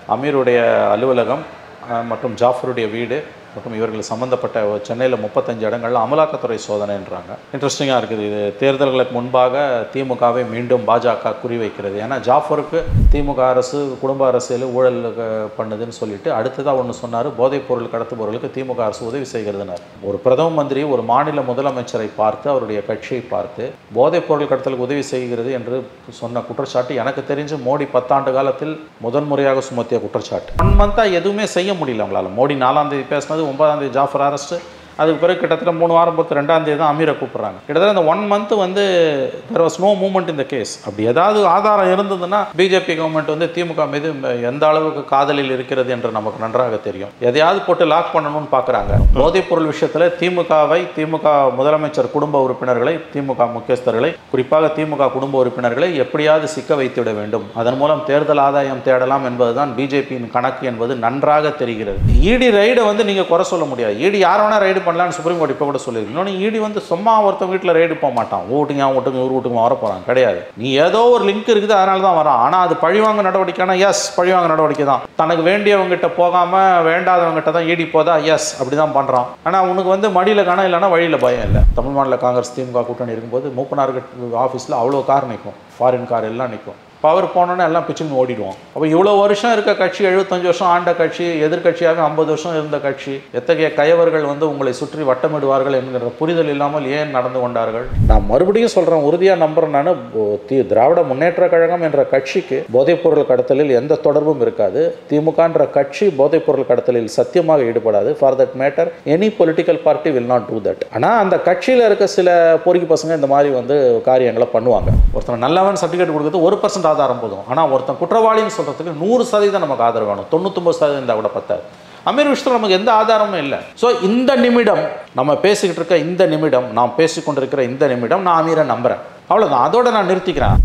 அமீருடைய அலுவலகம் அஹ், மற்றும் ஜாஃபருடைய வீடு மற்றும் இவர்கள் சம்பந்தப்பட்ட சென்னையில் முப்பத்தஞ்சு இடங்கள்ல அமலாக்கத்துறை சோதனைன்றாங்க இன்ட்ரெஸ்டிங்காக இருக்குது இது தேர்தல்களுக்கு முன்பாக திமுகவை மீண்டும் பாஜக குறிவைக்கிறது ஏன்னா ஜாஃபருக்கு திமுக அரசு குடும்ப அரசியல் ஊழல் அஹ், பண்ணுதுன்னு சொல்லிட்டு அடுத்ததாக ஒன்று சொன்னார் போதைப் பொருள் கடத்துபவர்களுக்கு திமுக அரசு உதவி செய்கிறதுனார் ஒரு பிரதம மந்திரி ஒரு மாநில முதலமைச்சரை பார்த்து அவருடைய கட்சியை பார்த்து போதைப் பொருள் கடத்தலுக்கு உதவி செய்கிறது என்று சொன்ன குற்றச்சாட்டு எனக்கு தெரிஞ்சு மோடி பத்தாண்டு காலத்தில் முதன்முறையாக சுமத்திய குற்றச்சாட்டு ஒன் மந்த்தாக எதுவுமே செய்ய முடியல அவங்களால மோடி நாலாம் தேதி பேசினது ஒன்பதாம் தேதி ஜாஃபர் அரெஸ்ட் அதுக்கு பிறகு கிட்டத்தட்ட மூணு வாரம் பொறுத்து ரெண்டாம் தேதி தான் அமீரை கூப்பிட்றாங்க கிட்டத்தட்ட அந்த ஒன் மந்த் வந்து தெர் வாஸ் நோ மூமெண்ட் இந்த கேஸ் அப்படி ஏதாவது ஆதாரம் இருந்ததுன்னா பிஜேபி கவர்மெண்ட் வந்து திமுக மீது எந்த அளவுக்கு காதலில் இருக்கிறது என்று நமக்கு நன்றாக தெரியும் எதையாவது போட்டு லாக் பண்ணணும்னு பார்க்குறாங்க போதைப் பொருள் விஷயத்தில் திமுகவை திமுக முதலமைச்சர் குடும்ப உறுப்பினர்களை திமுக முக்கியஸ்தர்களை குறிப்பாக திமுக குடும்ப உறுப்பினர்களை எப்படியாவது சிக்க வைத்துவிட வேண்டும் அதன் மூலம் தேர்தல் ஆதாயம் தேடலாம் என்பதுதான் பிஜேபியின் கணக்கு என்பது நன்றாக தெரிகிறது இடி ரைடை வந்து நீங்கள் குறை சொல்ல முடியாது இடி யார் வேணா ரைடு பண்ணலாம்னு சுப்ரீம் கோர்ட் இப்போ கூட சொல்லியிருக்கு இன்னொன்று இடி வந்து சும்மா ஒருத்தன் வீட்டில் ரைடு போக மாட்டான் வீட்டுங்க அவன் வீட்டுங்க இவர் வீட்டுக்கு வர போகிறான் கிடையாது நீ ஏதோ ஒரு லிங்க் இருக்குது அதனால தான் வரான் ஆனால் அது பழிவாங்க நடவடிக்கைனா எஸ் பழிவாங்க நடவடிக்கை தான் தனக்கு வேண்டியவங்ககிட்ட போகாமல் வேண்டாதவங்ககிட்ட தான் ஈடி போதா எஸ் அப்படி தான் பண்ணுறான் ஆனால் உனக்கு வந்து மடியில் காண இல்லைன்னா வழியில் பயம் இல்லை தமிழ் மாநில காங்கிரஸ் திமுக கூட்டணி இருக்கும்போது மூப்பனார் ஆஃபீஸில் அவ்வளோ கார் நிற்கும் ஃபாரின் கார் எல்லாம் நிற்கும் பவர் போனோன்னே எல்லாம் பிச்சுன்னு ஓடிடுவோம் அப்போ இவ்வளோ வருஷம் இருக்க கட்சி எழுபத்தஞ்சு வருஷம் ஆண்ட கட்சி எதிர்க்கட்சியாக ஐம்பது வருஷம் இருந்த கட்சி எத்தகைய கயவர்கள் வந்து உங்களை சுற்றி வட்டமிடுவார்கள் என்கிற புரிதல் இல்லாமல் ஏன் நடந்து கொண்டார்கள் நான் மறுபடியும் சொல்கிறேன் உறுதியாக நம்புறேன் நான் தி திராவிட முன்னேற்ற கழகம் என்ற கட்சிக்கு போதைப்பொருள் கடத்தலில் எந்த தொடர்பும் இருக்காது திமுகன்ற கட்சி போதைப்பொருள் கடத்தலில் சத்தியமாக ஈடுபடாது for that matter any political party will not do that ஆனால் அந்த கட்சியில் இருக்க சில பொறுக்கி பசங்க இந்த மாதிரி வந்து காரியங்களை பண்ணுவாங்க ஒருத்தன் நல்லவன் சர்டிஃபிகேட் கொடுக்குறது ஒரு பர்சன்ட் ஆதாரம் போதும் ஆனால் ஒருத்தன் குற்றவாளின்னு சொல்கிறதுக்கு நூறு சதவீதம் நமக்கு ஆதரவு வேணும் தொண்ணூத்தொம்பது சதவீதம் இருந்தால் கூட பத்தாது அமீர் விஷயத்தில் நமக்கு எந்த ஆதாரமும் இல்லை ஸோ இந்த நிமிடம் நம்ம பேசிக்கிட்டு இருக்க இந்த நிமிடம் நாம் பேசிக்கொண்டிருக்கிற இந்த நிமிடம் நான் அமீரை நம்புகிறேன் அவ்வளோதான் அதோட நான் நிறுத்திக்கிறேன்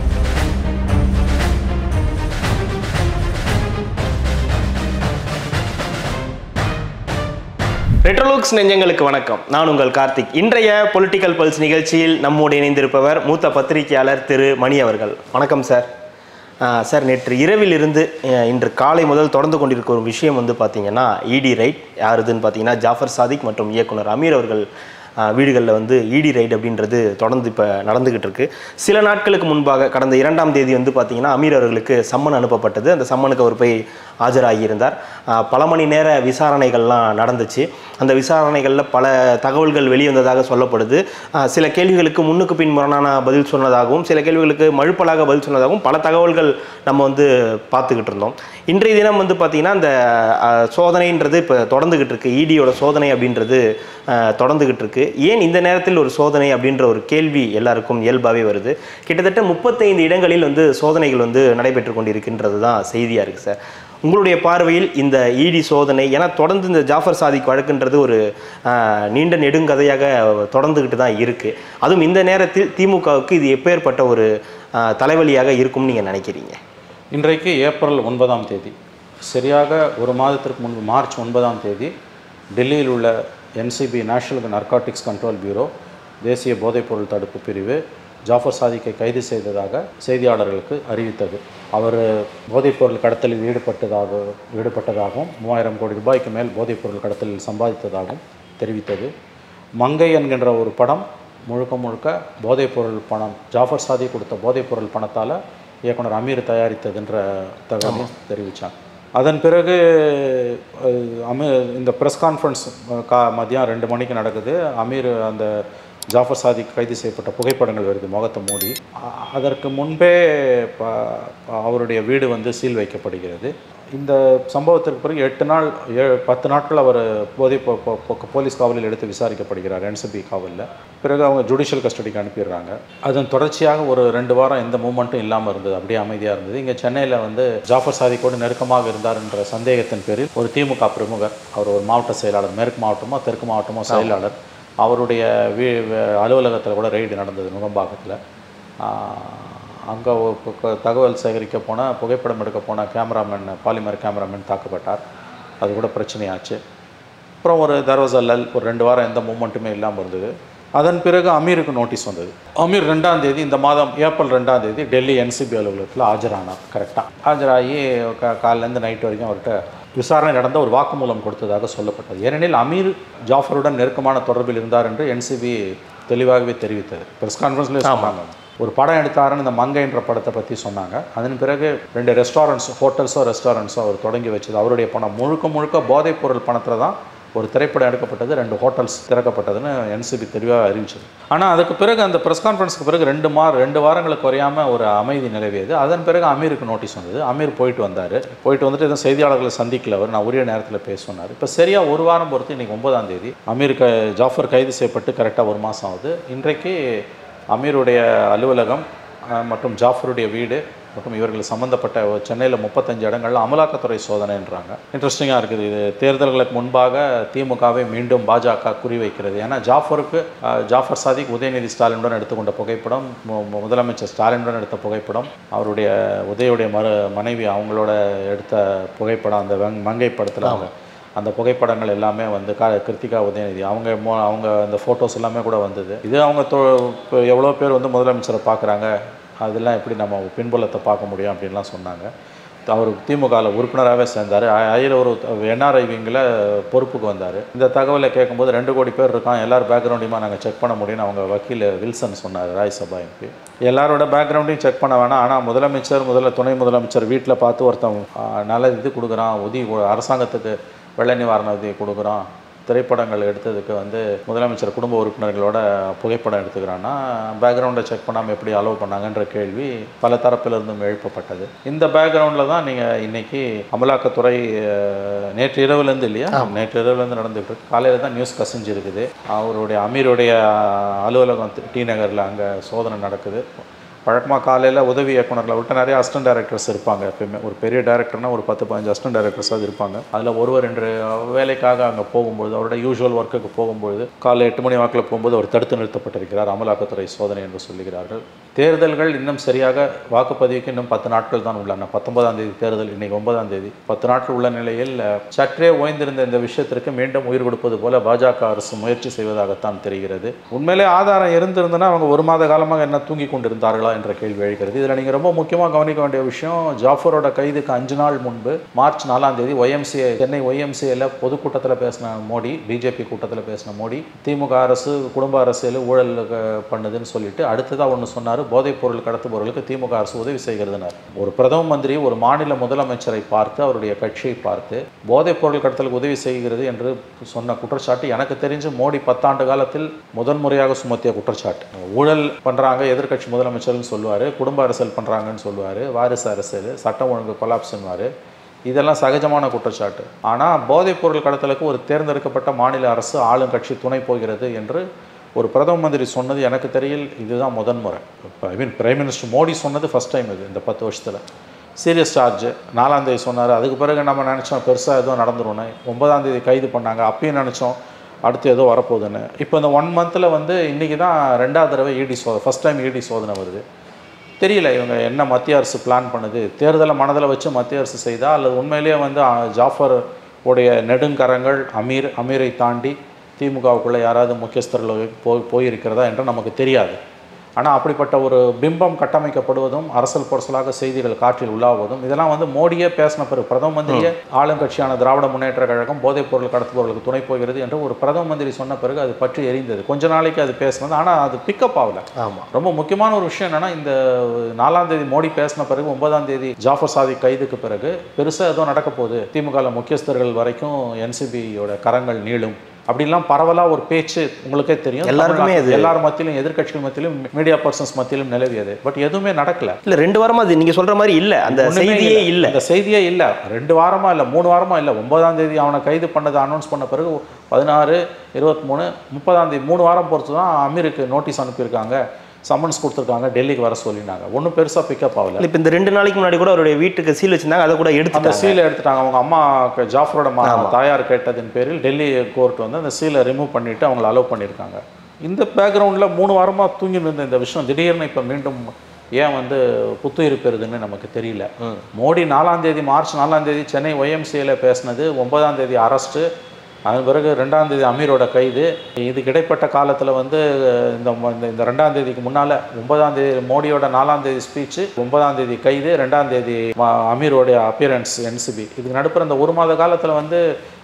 ரெட்ரோலுக்ஸ் நெஞ்சங்களுக்கு வணக்கம் நான் உங்கள் கார்த்திக் இன்றைய பொலிட்டிக்கல் பல்ஸ் நிகழ்ச்சியில் நம்மோடு இணைந்திருப்பவர் மூத்த பத்திரிகையாளர் திரு மணி அவர்கள் வணக்கம் சார் ஆஹ் சார் நேற்று இரவிலிருந்து அஹ், இன்று காலை முதல் தொடர்ந்து கொண்டிருக்கிற ஒரு விஷயம் வந்து பார்த்தீங்கன்னா இடி ரைட் யாருதுன்னு பார்த்தீங்கன்னா ஜாஃபர் சாதிக் மற்றும் இயக்குனர் அமீர் அவர்கள் வீடுகளில் வந்து இடி ரைட் அப்படின்றது தொடர்ந்து இப்போ நடந்துக்கிட்டு இருக்கு சில நாட்களுக்கு முன்பாக கடந்த இரண்டாம் தேதி வந்து பார்த்தீங்கன்னா அமீர் அவர்களுக்கு சம்மன் அனுப்பப்பட்டது அந்த சம்மனுக்கு அவர் போய் ஆஜராகியிருந்தார் ஆஹ் பல மணி நேர விசாரணைகள்லாம் நடந்துச்சு அந்த விசாரணைகளில் பல தகவல்கள் வெளிவந்ததாக சொல்லப்படுது ஆஹ் சில கேள்விகளுக்கு முன்னுக்கு பின் முரணான பதில் சொன்னதாகவும் சில கேள்விகளுக்கு மழுப்பலாக பதில் சொன்னதாகவும் பல தகவல்கள் நம்ம வந்து பார்த்துக்கிட்டு இருந்தோம் இன்றைய தினம் வந்து பார்த்திங்கன்னா அந்த ஆஹ், சோதனைன்றது இப்போ தொடர்ந்துக்கிட்டு இருக்கு இடியோட சோதனை அப்படின்றது ஆஹ், தொடர்ந்துக்கிட்டு இருக்கு ஏன் இந்த நேரத்தில் ஒரு சோதனை அப்படின்ற ஒரு கேள்வி எல்லாருக்கும் இயல்பாகவே வருது கிட்டத்தட்ட முப்பத்தைந்து இடங்களில் வந்து சோதனைகள் வந்து நடைபெற்று கொண்டிருக்கின்றது தான் செய்தியாக இருக்குது சார் உங்களுடைய பார்வையில் இந்த இடி சோதனை ஏன்னா தொடர்ந்து இந்த ஜாஃபர் சாதிக் வழக்குன்றது ஒரு ஆஹ், நீண்ட நெடுங்கதையாக தொடர்ந்துக்கிட்டு தான் இருக்குது அதுவும் இந்த நேரத்தில் திமுகவுக்கு இது எப்பேற்பட்ட ஒரு ஆஹ், தலைவலியாக இருக்கும்னு நீங்கள் நினைக்கிறீங்க இன்றைக்கு ஏப்ரல் ஒன்பதாம் தேதி சரியாக ஒரு மாதத்திற்கு முன்பு மார்ச் ஒன்பதாம் தேதி டெல்லியில் உள்ள NCB national narcotics control bureau தேசிய போதைப்பொருள் தடுப்பு பிரிவு ஜாஃபர் சாதிக்கை கைது செய்ததாக செய்தியாளர்களுக்கு அறிவித்தது அவர் போதைப்பொருள் கடத்தலில் ஈடுபட்டதாக ஈடுபட்டதாகவும் மூவாயிரம் கோடி ரூபாய்க்கு மேல் போதைப்பொருள் கடத்தலில் சம்பாதித்ததாகவும் தெரிவித்தது மங்கை என்கின்ற ஒரு படம் முழுக்க முழுக்க போதைப்பொருள் பணம் ஜாஃபர் சாதி கொடுத்த போதைப்பொருள் பணத்தால் இயக்குனர் அமீர் தயாரித்ததுன்ற தகவலையும் தெரிவித்தாங்க அதன் பிறகு அஹ், அமீர் இந்த ப்ரெஸ் கான்ஃபரன்ஸ் கா மதியம் ரெண்டு மணிக்கு நடக்குது அமீர் அந்த ஜாஃபர் சாதிக் கைது செய்யப்பட்ட புகைப்படங்கள் வருது முகத்தை மூடி அ- அதற்கு முன்பே ப- அவருடைய வீடு வந்து சீல் வைக்கப்படுகிறது இந்த சம்பவத்திற்கு பிறகு எட்டு நாள் ஏ பத்து நாட்கள் அவர் போதை பொ- பொ- பொ- போலீஸ் காவலில் எடுத்து விசாரிக்கப்படுகிறார் என்சிபி காவலில் பிறகு அவங்க ஜுடிஷியல் கஸ்டடிக்கு அனுப்பிடுறாங்க அதன் தொடர்ச்சியாக ஒரு ரெண்டு வாரம் எந்த மூமெண்ட்டும் இல்லாமல் இருந்தது அப்படியே அமைதியாக இருந்தது இங்கே சென்னையில் வந்து ஜாஃபர் சாதிக்கோடு நெருக்கமாக இருந்தார் என்ற சந்தேகத்தின் பேரில் ஒரு திமுக பிரமுகர் அவர் ஒரு மாவட்ட செயலாளர் மேற்கு மாவட்டமோ தெற்கு மாவட்டமோ செயலாளர் அவருடைய வீ அலுவலகத்தில் கூட ரெய்டு நடந்தது நுகம்பாக்கத்தில் அங்கே தகவல் சேகரிக்க போன புகைப்படம் எடுக்க போன கேமராமேன் பாலிமர் கேமராமேன் தாக்கப்பட்டார் அது கூட பிரச்சனையாச்சு அப்புறம் ஒரு தர்வாஸ் லல் ஒரு ரெண்டு வாரம் எந்த மூமெண்ட்டுமே இல்லாமல் இருந்தது அதன் பிறகு அமீருக்கு நோட்டீஸ் வந்தது அமீர் ரெண்டாம் தேதி இந்த மாதம் ஏப்ரல் ரெண்டாம் தேதி டெல்லி என்சிபி அலுவலகத்தில் ஆஜரானார் கரெக்டாக ஆஜராகி கா காலிலேருந்து நைட் வரைக்கும் அவர்கிட்ட விசாரணை நடந்த ஒரு வாக்குமூலம் கொடுத்ததாக சொல்லப்பட்டது ஏனெனில் அமீர் ஜாஃபருடன் நெருக்கமான தொடர்பில் இருந்தார் என்று என்சிபி தெளிவாகவே தெரிவித்தது ப்ரெஸ் கான்ஃபரன்ஸ்லேயே சொன்னாங்க ஒரு படம் எடுத்தாருன்னு இந்த மங்கைன்ற படத்தை பற்றி சொன்னாங்க அதன் பிறகு ரெண்டு ரெஸ்டாரண்ட்ஸ் ஹோட்டல்ஸோ ரெஸ்டாரண்ட்ஸோ அவர் தொடங்கி வச்சது அவருடைய பணம் முழுக்க முழுக்க போதைப் பொருள் பணத்தில் தான் ஒரு திரைப்படம் எடுக்கப்பட்டது ரெண்டு ஹோட்டல்ஸ் திறக்கப்பட்டதுன்னு என்சிபி தெளிவாக அறிவிச்சது ஆனால் அதுக்கு பிறகு அந்த ப்ரெஸ் கான்ஃபரன்ஸ்க்கு பிறகு ரெண்டு மா ரெண்டு வாரங்களுக்கு குறையாமல் ஒரு அமைதி நிலவியது அதன் பிறகு அமீருக்கு நோட்டீஸ் வந்தது அமீர் போயிட்டு வந்தார் போயிட்டு வந்துட்டு எதுவும் செய்தியாளர்களை சந்திக்கல அவர் நான் உரிய நேரத்தில் பேச சொன்னார் இப்போ சரியாக ஒரு வாரம் பொறுத்து இன்றைக்கி ஒன்பதாம் தேதி அமீர் க ஜாஃபர் கைது செய்யப்பட்டு கரெக்டாக ஒரு மாதம் ஆகுது இன்றைக்கு அமீருடைய அலுவலகம் அஹ், மற்றும் ஜாஃபருடைய வீடு மற்றும் இவர்கள் சம்பந்தப்பட்ட சென்னையில் முப்பத்தஞ்சு இடங்கள்ல அமலாக்கத்துறை சோதனைன்றாங்க இன்ட்ரெஸ்டிங்காக இருக்குது இது தேர்தல்களுக்கு முன்பாக திமுகவை மீண்டும் பாஜக குறிவைக்கிறது ஏன்னா ஜாஃபருக்கு அஹ், ஜாஃபர் சாதிக் உதயநிதி ஸ்டாலினுடன் எடுத்துக்கொண்ட புகைப்படம் மு- மு- முதலமைச்சர் ஸ்டாலினுடன் எடுத்த புகைப்படம் அவருடைய உதயுடைய மறு மனைவி அவங்களோட எடுத்த புகைப்படம் அந்த வெங் மங்கை படத்தில் அவங்க அந்த புகைப்படங்கள் எல்லாமே வந்து கா கிருத்திகா உதயநிதி அவங்க மோ அவங்க அந்த ஃபோட்டோஸ் எல்லாமே கூட வந்தது இது அவங்க தொ இப்போ எவ்வளோ பேர் வந்து முதலமைச்சரை பார்க்குறாங்க அதெல்லாம் எப்படி நம்ம பின்புலத்தை பார்க்க முடியும் அப்படின்லாம் சொன்னாங்க அவர் திமுகவில் உறுப்பினராகவே சேர்ந்தார் அதில் ஒரு என்ஆர்ஐ விங்கில் பொறுப்புக்கு வந்தார் இந்த தகவலை கேட்கும்போது ரெண்டு கோடி பேர் இருக்கான் எல்லார் பேக்ரவுண்டையுமா நாங்கள் செக் பண்ண முடியும்னு அவங்க வக்கீல் வில்சன் சொன்னார் ராஜ்சபா எம்பி எல்லாரோட பேக்ரவுண்டையும் செக் பண்ண வேணாம் ஆனால் முதலமைச்சர் முதல்ல துணை முதலமைச்சர் வீட்டில் பார்த்து ஒருத்தன் ஆ, நல்ல இது கொடுக்குறான் உதவி கொ- அரசாங்கத்துக்கு வெள்ள நிவாரண உதவி கொடுக்குறான் திரைப்படங்கள் எடுத்ததுக்கு வந்து முதலமைச்சர் குடும்ப உறுப்பினர்களோட புகைப்படம் எடுத்துக்கிறான்னா பேக்ரவுண்டை செக் பண்ணாமல் எப்படி அலோவ் பண்ணாங்கன்ற கேள்வி பல தரப்பிலிருந்தும் எழுப்பப்பட்டது இந்த பேக்ரவுண்டில் தான் நீங்கள் இன்னைக்கு அமலாக்கத்துறை அஹ், நேற்று இரவுலேருந்து இல்லையா நேற்று இரவுலேருந்து நடந்துகிட்டு இருக்கு காலையில் தான் நியூஸ் கசிஞ்சிருக்குது அவருடைய அமீருடைய அலுவலகம் டி நகரில் அங்கே சோதனை நடக்குது வழக்கமாக காலையில் உதவி இயக்குனர்களை விட்டு நிறைய அசிஸ்டன்ட் டைரக்டர்ஸ் இருப்பாங்க எப்பயுமே ஒரு பெரிய டைரக்டர்னா ஒரு பத்து பதினஞ்சு அசிஸ்டன்ட் டைரக்டர்ஸாக இருப்பாங்க அதில் ஒருவர் ரெண்டு வேலைக்காக அங்கே போகும்பொழுது அவரோட யூஷுவல் ஒர்க்குக்கு போகும்பொழுது காலை எட்டு மணி வாக்கில் போகும்போது அவர் தடுத்து நிறுத்தப்பட்டிருக்கிறார் அமலாக்கத்துறை சோதனை என்று சொல்லுகிறார்கள் தேர்தல்கள் இன்னும் சரியாக வாக்குப்பதிவுக்கு இன்னும் பத்து நாட்கள் தான் உள்ளன பத்தொன்பதாம் தேதி தேர்தல் இன்னைக்கு ஒன்பதாம் தேதி பத்து நாட்கள் உள்ள நிலையில் அஹ், சற்றே ஓய்ந்திருந்த இந்த விஷயத்திற்கு மீண்டும் உயிர் கொடுப்பது போல பாஜக அரசு முயற்சி செய்வதாகத்தான் தெரிகிறது உண்மையிலே ஆதாரம் இருந்திருந்தனா அவங்க ஒரு மாத காலமாக என்ன தூங்கி கொண்டிருந்தார்களா என்ற கேள்வி எழுகிறது இதில் நீங்கள் ரொம்ப முக்கியமாக கவனிக்க வேண்டிய விஷயம் ஜாஃபரோட கைதுக்கு அஞ்சு நாள் முன்பு மார்ச் நாலாம் தேதி ஒய்எம்சிஏ சென்னை ஒய்எம்சிஏல பொதுக்கூட்டத்தில் பேசின மோடி பிஜேபி கூட்டத்தில் பேசின மோடி திமுக அரசு குடும்ப அரசியல் ஊழல் அஹ், பண்ணுதுன்னு சொல்லிட்டு அடுத்ததாக ஒன்று சொன்னார் போதைப் பொருள் கடத்துபவர்களுக்கு திமுக அரசு உதவி செய்கிறதுனார் ஒரு பிரதம மந்திரி ஒரு மாநில முதலமைச்சரை பார்த்து அவருடைய கட்சியை பார்த்து போதைப் பொருள் கடத்தலுக்கு உதவி செய்கிறது என்று சொன்ன குற்றச்சாட்டு எனக்கு தெரிஞ்சு மோடி பத்தாண்டு காலத்தில் முதன்முறையாக சுமத்திய குற்றச்சாட்டு ஊழல் பண்ணுறாங்க எதிர்க்கட்சி முதலமைச்சர்னு சொல்லுவார் குடும்ப அரசியல் பண்ணுறாங்கன்னு சொல்லுவார் வாரிசு அரசியல் சட்டம் ஒழுங்கு கொலாப்ஸ்னுவார் இதெல்லாம் சகஜமான குற்றச்சாட்டு ஆனால் போதைப் பொருள் கடத்தலுக்கு ஒரு தேர்ந்தெடுக்கப்பட்ட மாநில அரசு ஆளுங்கட்சி துணை போகிறது என்று ஒரு பிரதம மந்திரி சொன்னது எனக்கு தெரியல இதுதான் முதன்முறை I mean prime minister Modi சொன்னது ஃபஸ்ட் டைம் இது இந்த பத்து வருஷத்தில் சீரியஸ் சார்ஜ் நாலாம் தேதி சொன்னார் அதுக்கு பிறகு நம்ம நினச்சோம் பெருசாக ஏதோ நடந்துரும்னு ஒன்பதாம் தேதி கைது பண்ணாங்க அப்பயும் நினச்சோம் அடுத்து ஏதோ வரப்போகுதுன்னு இப்போ இந்த ஒன் மந்தில் வந்து இன்றைக்கி தான் ரெண்டாவது தடவை இடி சோதனை ஃபஸ்ட் டைம் இடி சோதனை வருது தெரியல இவங்க என்ன மத்திய அரசு பிளான் பண்ணுது தேர்தலை மனதில் வச்சு மத்திய அரசு செய்தா அல்லது உண்மையிலேயே வந்து அ, ஜாஃபர் உடைய நெடுங்கரங்கள் அமீர் அமீரை தாண்டி திமுகவுக்குள்ளே யாராவது முக்கியஸ்தர்கள் போய் போயிருக்கிறதா என்று நமக்கு தெரியாது ஆனால் அப்படிப்பட்ட ஒரு பிம்பம் கட்டமைக்கப்படுவதும் அரசல் பொரசலாக செய்திகள் காற்றில் உலாவுவதும் இதெல்லாம் வந்து மோடியே பேசின பிறகு பிரதம மந்திரியே ஆளுங்கட்சியான திராவிட முன்னேற்ற கழகம் போதைப் பொருள் கடத்துபவர்களுக்கு துணை போகிறது என்று ஒரு பிரதம மந்திரி சொன்ன பிறகு அது பற்றி எரிந்தது கொஞ்ச நாளைக்கு அது பேசினது ஆனால் அது பிக்கப் ஆகல ஆமாம் ரொம்ப முக்கியமான ஒரு விஷயம் என்னன்னா இந்த நாலாம் தேதி மோடி பேசின பிறகு ஒன்பதாம் தேதி ஜாஃபர் சாதிக் கைதுக்கு பிறகு பெருசாக ஏதோ நடக்க போகுது திமுக முக்கியஸ்தர்கள் வரைக்கும் என்சிபியோட கரங்கள் நீளும் அப்படிலாம் பரவலாக ஒரு பேச்சு உங்களுக்கே தெரியும் எல்லாருக்குமே தமிழ்நாட்டுல அது- எல்லார் மத்தியிலும் எதிர்க்கட்சிகள் மத்தியிலும் மீடியா பர்சன்ஸ் மத்தியிலும் நிலவியது பட் எதுவுமே நடக்கல இல்லை ரெண்டு வாரமா அது நீங்கள் சொல்கிற மாதிரி இல்லை அந்த ஒண்ணுமே செய்தியே இல்லை இந்த செய்தியே இல்ல ரெண்டு வாரமா இல்ல மூணு வாரமா இல்ல ஒன்பதாம் தேதி அவனை கைது பண்ணதை அனௌன்ஸ் பண்ண பிறகு பதினாறு இருபத்தி மூணு முப்பதாம் தேதி மூணு வாரம் பொறுத்து தான் அமீருக்கு நோட்டீஸ் அனுப்பியிருக்காங்க சம்மன்ஸ் கொடுத்துருக்காங்க டெல்லிக்கு வர சொல்லினாங்க ஒன்றும் பெருசா பிக்கப் ஆகல இப்போ இந்த ரெண்டு நாளைக்கு முன்னாடி கூட அவருடைய வீட்டுக்கு சீல் வச்சிருந்தாங்க அதை கூட அந்த எடுத்துட்டாங்க சீலை எடுத்துட்டாங்க அவங்க அம்மா க- ஜாஃபரோட மா தாயார் கேட்டதின் பேரில் டெல்லி கோர்ட் வந்து அந்த சீலை ரிமூவ் பண்ணிட்டு அவங்கள அலோவ் பண்ணியிருக்காங்க இந்த பேக்ரவுண்டில் மூணு வாரமாக தூங்கி இருந்த இந்த விஷயம் திடீர்னு இப்போ மீண்டும் ஏன் வந்து புத்துயிர் பெறுதுன்னு நமக்கு தெரியல மோடி நாலாம் தேதி மார்ச் நாலாம் தேதி சென்னை ஒய்எம்சியில் பேசினது ஒன்பதாம் தேதி அரெஸ்ட்டு அதன் பிறகு ரெண்டாம் தேதி அமீரோட கைது இதுக்கு இடைப்பட்ட காலத்தில் வந்து இந்த ம- இந்த- இந்த ரெண்டாம் தேதிக்கு முன்னால் ஒன்பதாம் தேதி மோடியோட நாலாம் தேதி ஸ்பீச்சு ஒன்பதாம் தேதி கைது ரெண்டாம் தேதி ம- அமீரோடைய அப்பியரன்ஸ் என்சிபி இதுக்கு நடுப்புற இந்த ஒரு மாத காலத்தில் வந்து